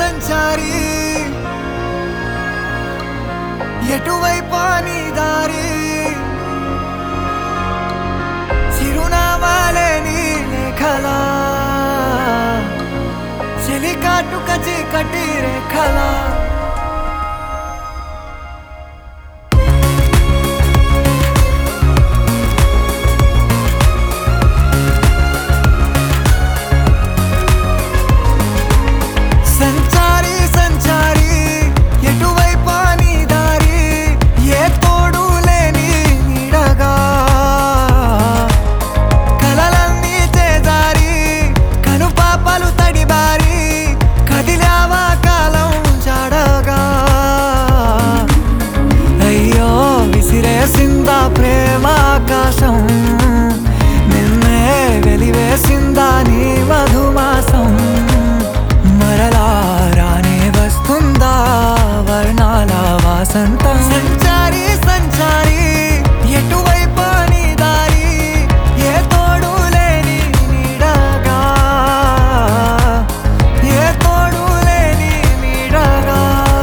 సంచారి ఎటువైపు నీ దారి చిరునామాలే నీ లేఖలా చెలికాటు కచి కటి రేఖలా సంచారి సంచారి ఎటువైపు నీ దారి ఏ తోడు లేని నీడగా కలలన్నీ చేదారి కనుపాపలు తడిబారి కదిలావా కాలం జాడగా అయ్యో విసిరేసిందా ప్రేమాకాశం నిన్నే వెలివేసిందా నీ మధుమాసం మరలా రానే వస్తుందా వర్ణాల వాసంతం సంచారి సంచారి ఎటువైపు నీ దారి ఏ తోడు లేని నీడగా ఏ తోడు లేని నీడగా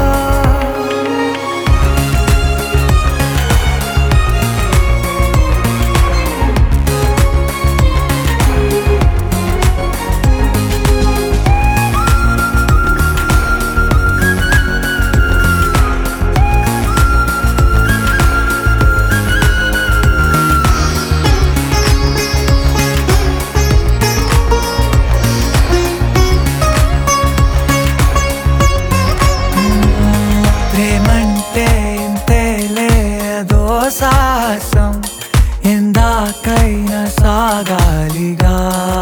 ప్రేమంటే ఇంతేలే అదో సాహసం ఎందాకైనా సాగాలిగా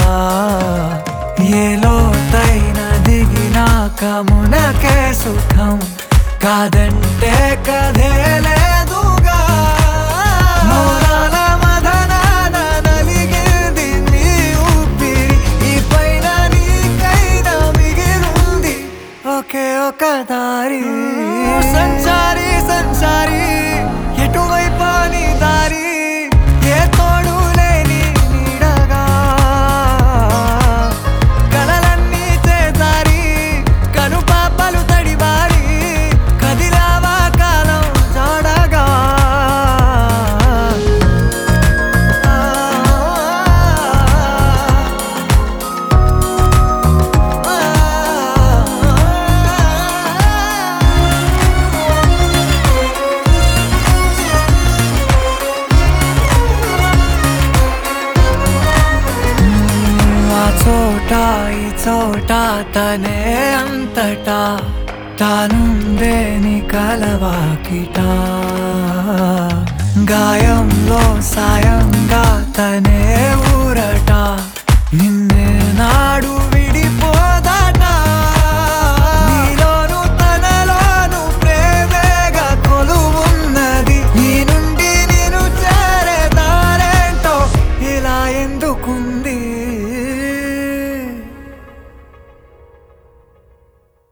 ఏ లోతైన దిగినాక మునకే సుఖం కాదంటే కథే లేదుగా మౌనాల మదనాన నలిగింది నీ ఊపిరి ఈ పైన నీకైనా మిగిలుంది ఒకే ఒక దారి సంచారి సంచారి ఎటువైపు నీ దారి ఏ తోడు లేని నీడగా కలలన్నీ చేదారి కనుపాపలు తడివారి కదిలావా కాలం జాడగా ఆ చోట ఈ చోట తనే అంతటా తానుందే నీ కలవాకిట గాయంలో సాయంగా తనే ఊరట నిన్ను